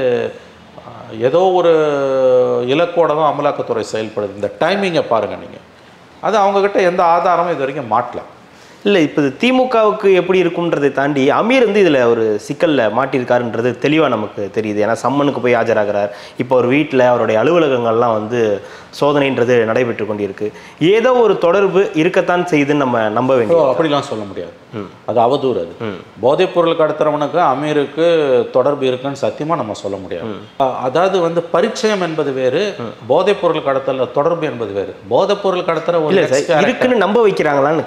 ஆஹ், ஏதோ ஒரு இலக்கோட தான் அமலாக்கத்துறை செயல்படுது இந்த டைமிங்கை பாருங்கள் நீங்கள் அது அவங்கக்கிட்ட எந்த ஆதாரமும் இது வரைக்கும் மாட்டல இல்லை இப்போ இது திமுகவுக்கு எப்படி இருக்கும்ன்றதை தாண்டி அமீர் வந்து இதில் ஒரு சிக்கலில் மாட்டியிருக்காருன்றது தெளிவாக நமக்கு தெரியுது ஏன்னா சம்மனுக்கு போய் ஆஜராகிறார் இப்போ ஒரு வீட்டில் அவருடைய அலுவலகங்கள்லாம் வந்து சோதனைன்றது நடைபெற்று கொண்டிருக்கு ஏதோ ஒரு தொடர்பு இருக்கத்தான் செய்யுதுன்னு நம்ம நம்ப ஓ வேண்டியது அப்படிலாம் சொல்ல முடியாது அது அவதூறு அது போதைப் பொருள் கடத்துறவனுக்கு அமீருக்கு தொடர்பு இருக்குன்னு சத்தியமாக நம்ம சொல்ல முடியாது அ- அதாவது வந்து பரிச்சயம் என்பது வேறு போதைப் பொருள் கடத்தல தொடர்பு என்பது வேறு போதைப் பொருள் கடத்துற ஒரு இல்லை ex சார் character- இருக்குன்னு நம்ப வைக்கிறாங்களான்னு கேட்குறேன்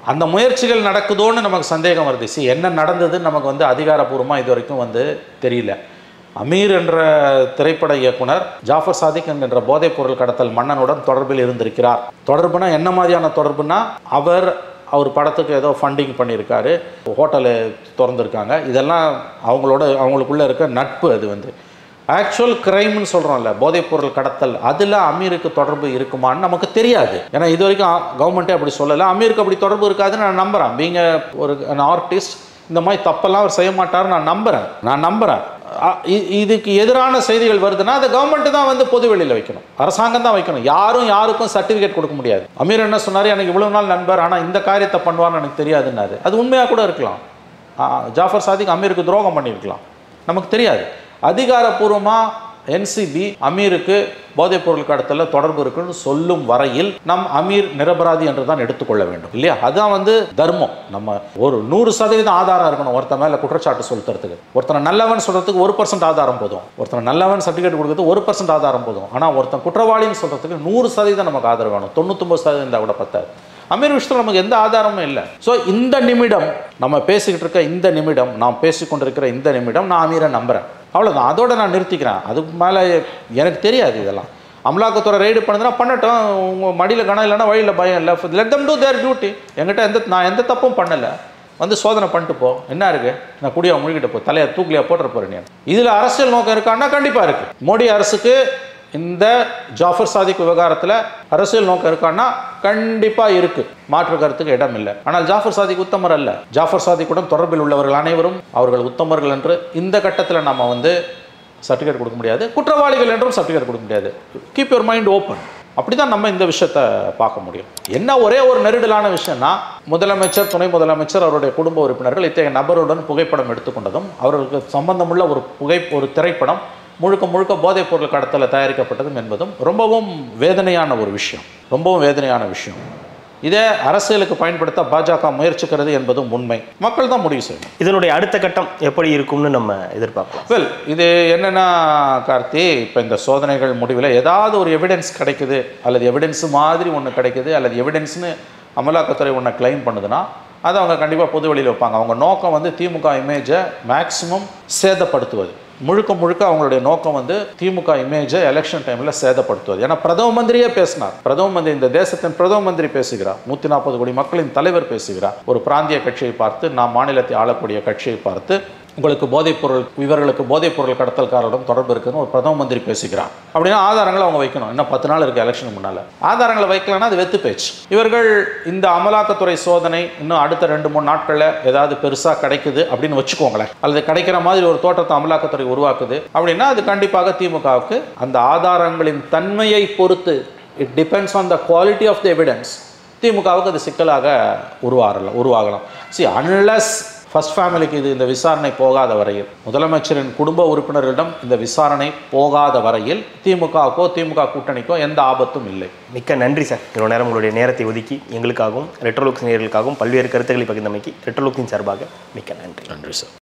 அந்த முயற்சிகள் நடக்குதோன்னு நமக்கு சந்தேகம் வருது சி என்ன நடந்ததுன்னு நமக்கு வந்து அதிகாரப்பூர்வமாக இது வரைக்கும் வந்து தெரியல அமீர் என்ற திரைப்பட இயக்குனர் ஜாஃபர் சாதிக் என்கின்ற போதைப் பொருள் கடத்தல் மன்னனுடன் தொடர்பில் இருந்திருக்கிறார் தொடர்புனா என்ன மாதிரியான தொடர்புனா அவர் அவர் படத்துக்கு ஏதோ ஃபண்டிங் பண்ணியிருக்காரு ஹோட்டலு திறந்துருக்காங்க இதெல்லாம் அவங்களோட அவங்களுக்குள்ள இருக்க நட்பு அது வந்து ஆக்சுவல் கிரைம்னு சொல்கிறோம்ல போதைப் பொருள் கடத்தல் அதில் அமீருக்கு தொடர்பு இருக்குமான்னு நமக்கு தெரியாது ஏன்னா இது வரைக்கும் கவர்மெண்ட்டே அப்படி சொல்லலை அமீருக்கு அப்படி தொடர்பு இருக்காதுன்னு நான் நம்புகிறேன் பீங்க ஒரு ஆர்டிஸ்ட் இந்த மாதிரி தப்பெல்லாம் அவர் செய்ய மாட்டாருன்னு நான் நம்புகிறேன் நான் நம்புகிறேன் அ- இ- இதுக்கு எதிரான செய்திகள் வருதுன்னா அதை கவர்மெண்ட் தான் வந்து பொது வெளியில் வைக்கணும் அரசாங்கம் தான் வைக்கணும் யாரும் யாருக்கும் சர்டிஃபிகேட் கொடுக்க முடியாது அமீர் என்ன சொன்னார் எனக்கு இவ்வளவு நாள் நண்பர் ஆனால் இந்த காரியத்தை பண்ணுவார்னு எனக்கு தெரியாதுன்னாரு அது உண்மையாக கூட இருக்கலாம் ஆ, ஜாஃபர் சாதிக் அமீருக்கு துரோகம் பண்ணியிருக்கலாம் நமக்கு தெரியாது அதிகாரப்பூர்வமாக என்சிபி அமீருக்கு போதைப் பொருள் கடத்தல தொடர்பு இருக்குன்னு சொல்லும் வரையில் நம் அமீர் நிரபராதி என்று தான் எடுத்துக்கொள்ள வேண்டும் இல்லையா அதான் வந்து தர்மம் நம்ம ஒரு நூறு சதவீதம் ஆதாரம் இருக்கணும் ஒருத்தன் மேல குற்றச்சாட்டு செலுத்துறதுக்கு ஒருத்தனை நல்லவன் சொல்றதுக்கு ஒரு பர்சன்ட் ஆதாரம் போதும் ஒருத்தனை நல்லவன் சர்டிஃபிகேட் கொடுக்கறதுக்கு ஒரு பர்சன்ட் ஆதாரம் போதும் ஆனா ஒருத்தன் குற்றவாளின்னு சொல்றதுக்கு நூறு சதவீதம் நமக்கு ஆதரவு வேணும் தொண்ணூத்தொம்பது சதவீதம் இருந்தால் கூட பத்தாது அமீர் விஷயத்தில் நமக்கு எந்த ஆதாரமும் இல்லை ஸோ இந்த நிமிடம் நம்ம பேசிக்கிட்டு இருக்க இந்த நிமிடம் நாம் பேசிக்கொண்டிருக்கிற இந்த நிமிடம் நான் அமீரை நம்புகிறேன் அவ்வளோதான் அதோட நான் நிறுத்திக்கிறேன் அதுக்கு மேலே எனக்கு தெரியாது இதெல்லாம் அமலாக்கத்துறை ரைடு பண்ணுதுன்னா பண்ணட்டும் உங்கள் மடியில் கணம் இல்லைன்னா வழியில் பயம் இல்லை let them do their duty என்கிட்ட எந்த நான் எந்த தப்பும் பண்ணலை வந்து சோதனை பண்ணிட்டு போ என்ன இருக்கு நான் குடியா முழுகிட்டு போ தலையை தூக்கிலியா போட்டுற போறேன் நீ இதில் அரசியல் நோக்கம் இருக்கான்னா கண்டிப்பாக இருக்கு மோடி அரசுக்கு இந்த ஜாஃபர் சாதிக் விவகாரத்தில் அரசியல் நோக்கம் இருக்கான்னா கண்டிப்பாக இருக்கு மாற்று கருத்துக்கு இடம் இல்லை ஆனால் ஜாஃபர் சாதிக் உத்தமர் அல்ல ஜாஃபர் சாதிக்குடன் தொடர்பில் உள்ளவர்கள் அனைவரும் அவர்கள் உத்தமர்கள் என்று இந்த கட்டத்தில் நம்ம வந்து சர்டிஃபிகேட் கொடுக்க முடியாது குற்றவாளிகள் என்றும் சர்டிஃபிகேட் கொடுக்க முடியாது கீப் யுவர் மைண்ட் ஓப்பன் அப்படி தான் நம்ம இந்த விஷயத்தை பார்க்க முடியும் என்ன ஒரே ஒரு நெருடலான விஷயம்னா முதலமைச்சர் துணை முதலமைச்சர் அவருடைய குடும்ப உறுப்பினர்கள் இத்தகைய நபருடன் புகைப்படம் எடுத்துக்கொண்டதும் அவர்களுக்கு சம்பந்தமுள்ள ஒரு புகை ஒரு திரைப்படம் முழுக்க முழுக்க போதைப் பொருள் கடத்தல தயாரிக்கப்பட்டதும் என்பதும் ரொம்பவும் வேதனையான ஒரு விஷயம் ரொம்பவும் வேதனையான விஷயம் இதை அரசியலுக்கு பயன்படுத்த பாஜக முயற்சிக்கிறது என்பதும் உண்மை மக்கள் தான் முடிவு செய்யணும் இதனுடைய அடுத்த கட்டம் எப்படி இருக்கும்னு நம்ம எதிர்பார்க்கலாம் வெல் இது என்னன்னா கார்த்தி இப்போ இந்த சோதனைகள் முடிவில் ஏதாவது ஒரு எவிடன்ஸ் கிடைக்குது அல்லது எவிடன்ஸ் மாதிரி ஒன்று கிடைக்குது அல்லது எவிடன்ஸ்னு அமலாக்கத்துறை ஒன்றை கிளைம் பண்ணுதுன்னா அதை அவங்க கண்டிப்பாக பொது வெளியில் வைப்பாங்க அவங்க நோக்கம் வந்து திமுக இமேஜை மேக்ஸிமம் சேதப்படுத்துவது முழுக்க முழுக்க அவங்களுடைய நோக்கம் வந்து திமுக இமேஜை எலெக்ஷன் டைமில் சேதப்படுத்துவது ஏன்னா பிரதம மந்திரியே பேசினார் பிரதம மந்திரி இந்த தேசத்தின் பிரதம மந்திரி பேசுகிறார் நூற்றி நாற்பது கோடி மக்களின் தலைவர் பேசுகிறார் ஒரு பிராந்திய கட்சியை பார்த்து நாம் மாநிலத்தை ஆளக்கூடிய கட்சியை பார்த்து உங்களுக்கு போதைப் பொருள் இவர்களுக்கு போதைப் பொருள் கடத்தல்காரருடன் தொடர்பு இருக்குன்னு ஒரு பிரதம மந்திரி பேசுகிறார் அப்படின்னா ஆதாரங்களை அவங்க வைக்கணும் இன்னும் பத்து நாள் இருக்கு எலெக்ஷனுக்கு முன்னால் ஆதாரங்களை வைக்கலன்னா அது வெத்து பேச்சு இவர்கள் இந்த அமலாக்கத்துறை சோதனை இன்னும் அடுத்த ரெண்டு மூணு நாட்களில் ஏதாவது பெருசாக கிடைக்குது அப்படின்னு வச்சுக்கோங்களேன் அல்லது கிடைக்கிற மாதிரி ஒரு தோற்றத்தை அமலாக்கத்துறை உருவாக்குது அப்படின்னா அது கண்டிப்பாக திமுகவுக்கு அந்த ஆதாரங்களின் தன்மையை பொறுத்து it depends on the quality of the evidence திமுகவுக்கு அது சிக்கலாக உருவாகலாம் உருவாகலாம் சி அன்லஸ் ஃபர்ஸ்ட் ஃபேமிலிக்கு இது இந்த விசாரணை போகாத வரையில் முதலமைச்சரின் குடும்ப உறுப்பினர்களிடம் இந்த விசாரணை போகாத வரையில் திமுகவுக்கோ திமுக கூட்டணிக்கோ எந்த ஆபத்தும் இல்லை மிக்க நன்றி சார் இவ்வளோ நேரம் உங்களுடைய நேரத்தை ஒதுக்கி எங்களுக்காகவும் ரெட்ரோலுக்ஸ் நேயர்களுக்காகவும் பல்வேறு கருத்துக்களை பகிர்ந்தமைக்கு ரெட்ரோலுக்ஸின் சார்பாக மிக்க நன்றி நன்றி சார்